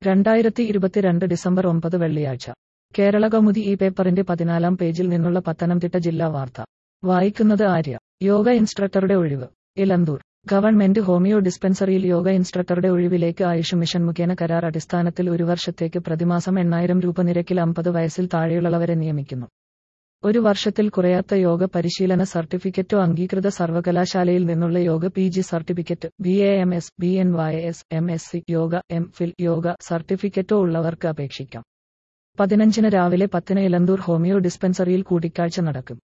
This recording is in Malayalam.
രണ്ടായിരത്തി ഇരുപത്തിരണ്ട് ഡിസംബർ ഒമ്പത് വെള്ളിയാഴ്ച കേരള കൗമുദി ഈ പേപ്പറിന്റെ പതിനാലാം പേജിൽ നിന്നുള്ള പത്തനംതിട്ട ജില്ലാ വാർത്ത വായിക്കുന്നത് ആര്യ യോഗ ഇൻസ്ട്രക്ടറുടെ ഒഴിവ് ഇലന്തൂർ ഗവൺമെന്റ് ഹോമിയോ ഡിസ്പെൻസറിയിൽ യോഗ ഇൻസ്ട്രക്ടറുടെ ഒഴിവിലേക്ക് ആയുഷ് മിഷൻ മുഖേന കരാർ അടിസ്ഥാനത്തിൽ ഒരു വർഷത്തേക്ക് പ്രതിമാസം എണ്ണായിരം രൂപ നിരക്കിൽ അമ്പത് വയസ്സിൽ താഴെയുള്ളവരെ നിയമിക്കുന്നു ഒരു വർഷത്തിൽ കുറയാത്ത യോഗ പരിശീലന സർട്ടിഫിക്കറ്റോ അംഗീകൃത സർവകലാശാലയിൽ നിന്നുള്ള yoga P G certificate B A M S B N Y S M S C yoga M Phil yoga സർട്ടിഫിക്കറ്റോ ഉള്ളവർക്ക് അപേക്ഷിക്കാം പതിനഞ്ചിന് രാവിലെ പത്തിന് ഇലന്തൂർ ഹോമിയോ ഡിസ്പെൻസറിയിൽ കൂടിക്കാഴ്ച നടക്കും